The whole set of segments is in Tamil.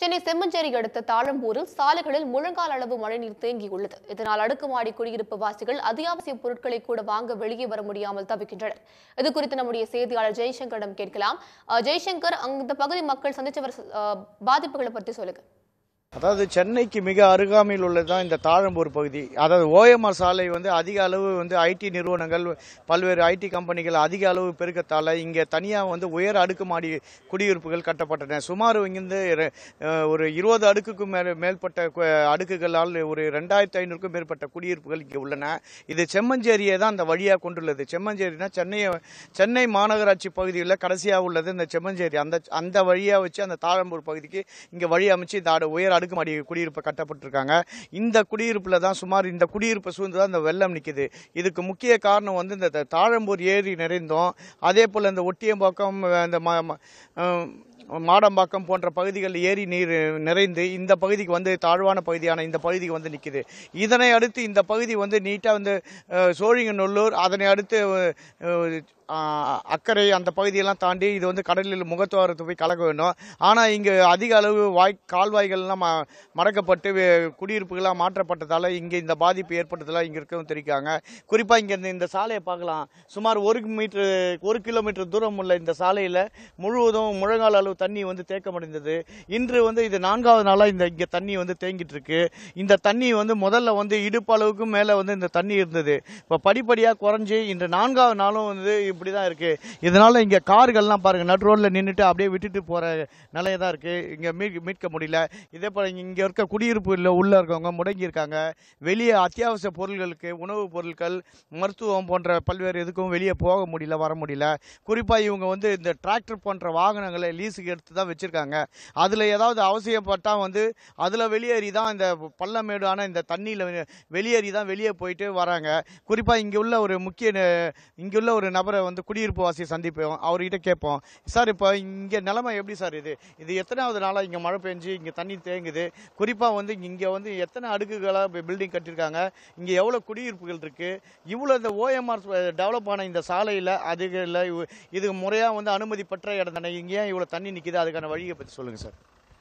சென்னை செம்மஞ்சேரி அடுத்த தாழம்பூரில் சாலைகளில் முழங்கால் அளவு மழைநீர் தேங்கியுள்ளது இதனால் அடுக்குமாடி குடியிருப்பு வாசிகள் அத்தியாவசிய பொருட்களை கூட வாங்க வெளியே வர முடியாமல் தவிக்கின்றனர் இது குறித்து நம்முடைய செய்தியாளர் ஜெய்சங்கரிடம் கேட்கலாம் அஹ், ஜெய்சங்கர் அந்த பகுதி மக்கள் சந்திச்ச வர அஹ், பாதிப்புகளை பற்றி சொல்லுங்க அதாவது சென்னைக்கு மிக அருகாமையில் உள்ளதுதான் இந்த தாழம்பூர் பகுதி அதாவது ஓஎம்ஆர் சாலை வந்து அதிக அளவு வந்து ஐடி நிறுவனங்கள் பல்வேறு ஐடி கம்பெனிகள் அதிக அளவு பெருக்கத்தால் இங்கே தனியாக வந்து உயர் அடுக்குமாடி குடியிருப்புகள் கட்டப்பட்டன சுமார் இங்கிருந்து ரெ- அஹ், ஒரு இருபது அடுக்குக்கும் மேல் மேற்பட்ட கு- அடுக்குகளால் ஒரு ரெண்டாயிரத்தி ஐநூறுக்கும் மேற்பட்ட குடியிருப்புகள் இங்கே உள்ளன இது செம்மஞ்சேரியை தான் அந்த வழியாக கொண்டுள்ளது செம்மஞ்சேரினா சென்னையை சென்னை மாநகராட்சி பகுதியில் கடைசியாக உள்ளது இந்த செம்மஞ்சேரி அந்த அந்த வழியாக வச்சு அந்த தாழம்பூர் பகுதிக்கு இங்கே வழி அமைச்சு இந்த அடு- உயர் அடுக்குமாடி குடியிருப்பு கட்டப்பட்டிருக்காங்க இந்த குடியிருப்பில் தான் சுமார் இந்த குடியிருப்பை சூழ்ந்து தான் இந்த வெள்ளம் நிற்குது இதுக்கு முக்கிய காரணம் வந்து இந்த த- தாழம்பூர் ஏரி நிறைந்தும் அதே போல் இந்த ஒட்டியம்பாக்கம் இந்த ம- ம- அஹ் மாடம்பாக்கம் போன்ற பகுதிகள் ஏரி நீர் நிறைந்து இந்த பகுதிக்கு வந்து தாழ்வான பகுதியான இந்த பகுதிக்கு வந்து நிற்குது இதனை அடுத்து இந்த பகுதி வந்து நீட்டாக வந்து அஹ், சோழிங்கநல்லூர் அதனை அடுத்து அஹ், அஹ், அக்கரை அந்த பகுதியெல்லாம் தாண்டி இது வந்து கடலில் முகத்துவாரத்தை போய் கலக்க வேண்டும் ஆனால் இங்கே அதிக அளவு வாய் கால்வாய்கள்லாம் ம- மடக்கப்பட்டு வே- குடியிருப்புகளாக மாற்றப்பட்டதால் இங்கே இந்த பாதிப்பு ஏற்பட்டதெல்லாம் இங்கே இருக்கவும் தெரிவிக்காங்க குறிப்பாக இங்கே இந்த இந்த சாலையை பார்க்கலாம் சுமார் ஒரு மீட்டர் ஒரு கிலோமீட்டர் தூரம் உள்ள இந்த சாலையில் முழுவதும் முழங்கால் அளவு தண்ணி வந்து தேக்கமடைந்தது இன்று வந்து இது நான்காவது நாளாக இந்த இங்கே தண்ணி வந்து தேங்கிட்டு இருக்கு இந்த தண்ணி வந்து முதல்ல வந்து இடுப்பு அளவுக்கு மேலே வந்து இந்த தண்ணி இருந்தது இப்போ படிப்படியாக குறைஞ்சி இந்த நான்காவது நாளும் வந்து இப்படி தான் இருக்கு இதனால இங்கே கார்கள்லாம் பாருங்க நடு ரோட்ல நின்றுட்டு அப்படியே விட்டுட்டு போற நிலையை தான் இருக்கு இங்கே மீட்க மீட்க முடியல இதே போல இங்கே இருக்க குடியிருப்புல உள்ள இருக்கவங்க முடங்கி இருக்காங்க வெளியே அத்தியாவசிய பொருட்களுக்கு உணவுப் பொருட்கள் மருத்துவம் போன்ற பல்வேறு இதுக்கும் வெளியே போக முடியல வர முடியல குறிப்பாக இவங்க வந்து இந்த டிராக்டர் போன்ற வாகனங்களை லீஸுக்கு எடுத்து தான் வச்சிருக்காங்க அதில் ஏதாவது அவசியப்பட்டால் வந்து அதில் வெளியேறி தான் இந்த பள்ளமேடான இந்த தண்ணியில் வெளியேறி தான் வெளியே போயிட்டு வராங்க குறிப்பாக இங்கே உள்ள ஒரு முக்கிய ந- இங்கே உள்ள ஒரு நபரை வந்து குடியிருப்பு வாசியை சந்திப்போம் அவர்கிட்ட கேட்போம் சார் இப்போ இங்கே நிலைமை எப்படி சார் இது இது எத்தனாவது நாளாக இங்கே மழை பெஞ்சு இங்கே தண்ணி தேங்குது குறிப்பாக வந்து இங்கே வந்து எத்தனை அடுக்குகளாக பில்டிங் கட்டியிருக்காங்க இங்கே எவ்வளோ குடியிருப்புகள் இருக்குது இவ்வளோ இந்த ஓஎம்ஆர் டெவலப் ஆன இந்த சாலையில் அதுகளில் இது முறையாக வந்து அனுமதி பெற்ற இடம் தானே இங்கே ஏன் இவ்வளோ தண்ணி நிற்கிது அதுக்கான வழியை பற்றி சொல்லுங்கள் சார்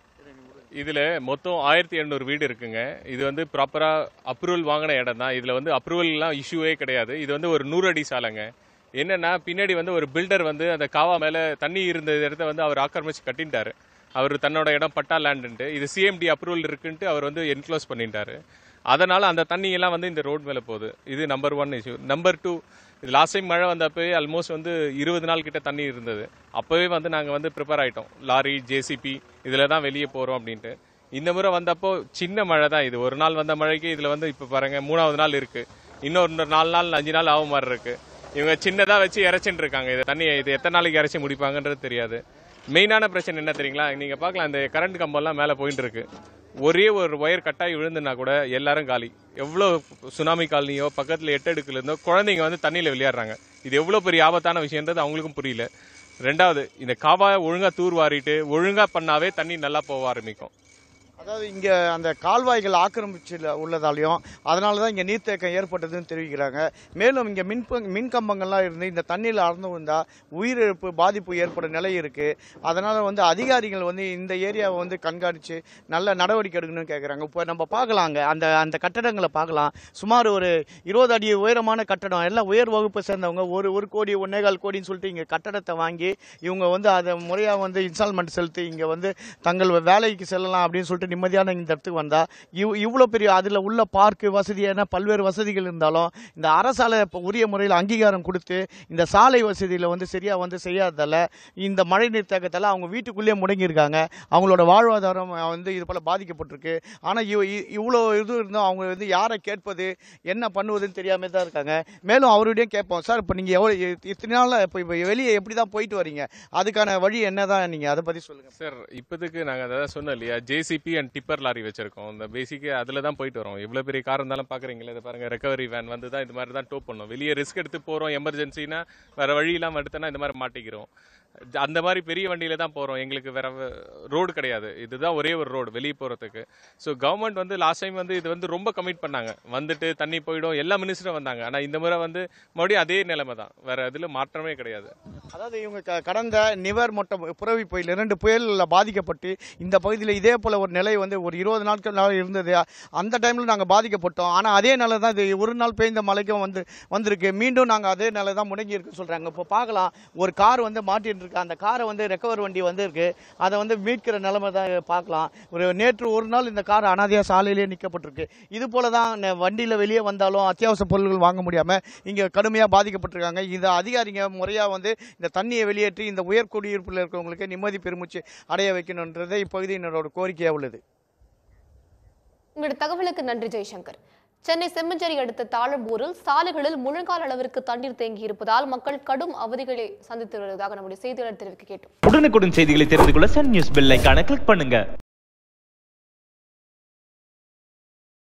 இதுல மொத்தம் ஆயிரத்தி எண்ணூறு வீடு இருக்குங்க இது வந்து ப்ராப்பரா அப்ரூவல் வாங்கின இடம் தான் இதுல வந்து அப்ரூவல் எல்லாம் இஷ்யூவே கிடையாது இது வந்து ஒரு நூறு அடி சாலைங்க என்னன்னா பின்னாடி வந்து ஒரு பில்டர் வந்து அந்த காவா மேல தண்ணி இருந்த இடத்த வந்து அவர் ஆக்கிரமிச்சு கட்டிட்டாரு அவர் தன்னோட இடம் பட்டா லேண்டுன்ட்டு இது சிஎம்டி அப்ரூவல் இருக்குன்ட்டு அவர் வந்து என்க்ளோஸ் பண்ணிட்டாரு அதனால அந்த தண்ணி எல்லாம் வந்து இந்த ரோட் மேல போகுது இது number one issue number two இது லாஸ்ட் டைம் மழை வந்தப்பவே ஆல்மோஸ்ட் வந்து இருபது நாள் கிட்ட தண்ணி இருந்தது அப்பவே வந்து நாங்க வந்து ப்ரிப்பேர் ஆயிட்டோம் லாரி ஜேசிபி இதுல தான் வெளியே போறோம் அப்படின்ட்டு இந்த முறை வந்தப்போ சின்ன மழை தான் இது ஒரு நாள் வந்த மழைக்கு இதுல வந்து இப்ப பாருங்க மூணாவது நாள் இருக்கு இன்னொரு நாலு நாள் அஞ்சு நாள் ஆகும் மாதிரி இருக்கு இவங்க சின்னதா வச்சு இறைச்சிட்டு இருக்காங்க இது தண்ணி இது எத்தனை நாளைக்கு இறைச்சி முடிப்பாங்கன்றது தெரியாது மெயினான பிரச்சனை என்ன தெரியுங்களா நீங்க பார்க்கலாம் இந்த கரண்ட் கம்பம்லாம் மேல போயிட்டு இருக்கு ஒரே ஒரு ஒயர் கட்டாயி விழுந்துனா கூட எல்லாரும் காலி எவ்வளோ சுனாமி காலனியோ பக்கத்தில் எட்டு அடுக்குல இருந்தோ குழந்தைங்க வந்து தண்ணியில் விளையாடுறாங்க இது எவ்வளோ பெரிய ஆபத்தான விஷயன்றது அவங்களுக்கும் புரியல ரெண்டாவது இந்த காவாயை ஒழுங்கா தூர் வாரிட்டு ஒழுங்கா பண்ணாவே தண்ணி நல்லா போக ஆரம்பிக்கும் அதாவது இங்கே அந்த கால்வாய்கள் ஆக்கிரமிச்சு உள்ளதாலையும் அதனால தான் இங்கே நீர்த்தேக்கம் ஏற்பட்டதுன்னு தெரிவிக்கிறாங்க மேலும் இங்கே மின் ப- மின் கம்பங்கள்லாம் இருந்து இந்த தண்ணியில் அறந்து வந்தால் உயிரிழப்பு பாதிப்பு ஏற்படும் நிலை இருக்குது அதனால் வந்து அதிகாரிகள் வந்து இந்த ஏரியாவை வந்து கண்காணித்து நல்ல நடவடிக்கை எடுக்கணும்னு கேட்குறாங்க இப்போ நம்ம பார்க்கலாங்க அந்த அந்த கட்டடங்களை பார்க்கலாம் சுமார் ஒரு இருபது அடி உயரமான கட்டடம் எல்லாம் உயர் வகுப்பை சேர்ந்தவங்க ஒரு ஒரு கோடி ஒன்னேகால் கோடின்னு சொல்லிட்டு இங்கே கட்டடத்தை வாங்கி இவங்க வந்து அதை முறையாக வந்து இன்ஸ்டால்மெண்ட் செலுத்தி இங்கே வந்து தங்கள் வேலைக்கு செல்லலாம் அப்படின்னு சொல்லிட்டு நிம்மதியான இந்த இடத்துக்கு வந்தா இவ் இவ்வளோ பெரிய அதில் உள்ள பார்க்கு வசதியான பல்வேறு வசதிகள் இருந்தாலும் இந்த அரசால இப்போ உரிய முறையில் அங்கீகாரம் கொடுத்து இந்த சாலை வசதியில் வந்து சரியாக வந்து செய்யாததால் இந்த மழைநீர் தேக்கத்தால் அவங்க வீட்டுக்குள்ளேயே முடங்கியிருக்காங்க அவங்களோட வாழ்வாதாரம் வந்து இது போல் பாதிக்கப்பட்டிருக்கு ஆனால் இவ் இ- இவ்வளோ இது இருந்தும் அவங்க வந்து யாரை கேட்பது என்ன பண்ணுவதுன்னு தெரியாம தான் இருக்காங்க மேலும் அவருடையும் கேட்போம் சார் இப்போ நீங்கள் எவ்வளோ இ- இத்தனை நாளில் இப்போ இப்போ வெளியே எப்படி தான் போயிட்டு வரீங்க அதுக்கான வழி என்ன தான் நீங்கள் அதை பற்றி சொல்லுங்கள் சார் இப்போதைக்கு நாங்கள் அதான் சொன்னோம் இல்லையா ஜேசிபி அண்ட் டிப்பர் லாரி வச்சிருக்கோம் இந்த பேசிக்கு அதில் தான் போயிட்டு வரோம் எவ்வளோ பெரிய கார் இருந்தாலும் பார்க்குறீங்களா இதை பாருங்க ரெக்கவரி வேன் வந்து தான் இது மாதிரி தான் டோ பண்ணோம் வெளியே ரிஸ்க் எடுத்து போகிறோம் எமர்ஜென்சினா வேற வழி இல்லாமல் எடுத்தோன்னா இந்த மாதிரி மாட்டிக்கிறோம் அந்த மாதிரி பெரிய வண்டியில தான் போறோம் எங்களுக்கு வேற ரோடு கிடையாது இதுதான் ஒரே ஒரு ரோடு வெளியே போறதுக்கு ஸோ கவர்மெண்ட் வந்து லாஸ்ட் டைம் வந்து இது வந்து ரொம்ப கமிட் பண்ணாங்க வந்துட்டு தண்ணி போயிடும் எல்லா மினிஸ்டரும் வந்தாங்க ஆனா இந்த முறை வந்து மறுபடியும் அதே நிலைமை தான் வேற இதுல மாற்றமே கிடையாது அதாவது இவங்க க- கடந்த நிவர் மற்றும் புரவி புயல் இரண்டு புயலில் பாதிக்கப்பட்டு இந்த பகுதியில் இதே போல ஒரு நிலை வந்து ஒரு இருபது நாட்கள் நாள் இருந்தது அந்த டைமில் நாங்கள் பாதிக்கப்பட்டோம் ஆனால் அதே நிலை தான் இது ஒரு நாள் பெய்ந்த மழைக்கும் வந்து வந்திருக்கு மீண்டும் நாங்கள் அதே நிலை தான் முடங்கி இருக்குன்னு சொல்கிறாங்க இப்போ பார்க்கலாம் ஒரு கார் வந்து மாட்டிட்டு இருக்கு அந்த காரை வந்து ரெக்கவர் வண்டி வந்திருக்கு அதை வந்து மீட்கிற நிலைமை தான் பார்க்கலாம் ஒரு நேற்று ஒரு நாள் இந்த கார் அனாதையாக சாலையிலேயே நிற்கப்பட்டிருக்கு இது போல தான் வண்டியில் வெளியே வந்தாலும் அத்தியாவசிய பொருட்கள் வாங்க முடியாமல் இங்கே கடுமையாக பாதிக்கப்பட்டிருக்காங்க இந்த அதிகாரிங்க முறையாக வந்து இந்த தண்ணியை வெளியேற்றி இந்த உயர் குடியிருப்பில் இருக்கிறவங்களுக்கு நிம்மதி பெருமூச்சு அடைய வைக்கணுன்றது இப்பகுதியினரோட கோரிக்கையாக உள்ளது உங்களுடைய தகவலுக்கு நன்றி ஜெய்சங்கர் சென்னை செம்மஞ்சேரி அடுத்த தாழம்பூரில் சாலைகளில் முழங்கால் அளவிற்கு தண்ணீர் தேங்கி இருப்பதால் மக்கள் கடும் அவதிகளை சந்தித்து வருவதாக நம்முடைய செய்தியாளர் தெரிவிக்க கேட்டோம் உடனுக்குடன் செய்திகளை தெரிந்து கொள்ள சன் நியூஸ் பெல் ஐகானை கிளிக் பண்ணுங்க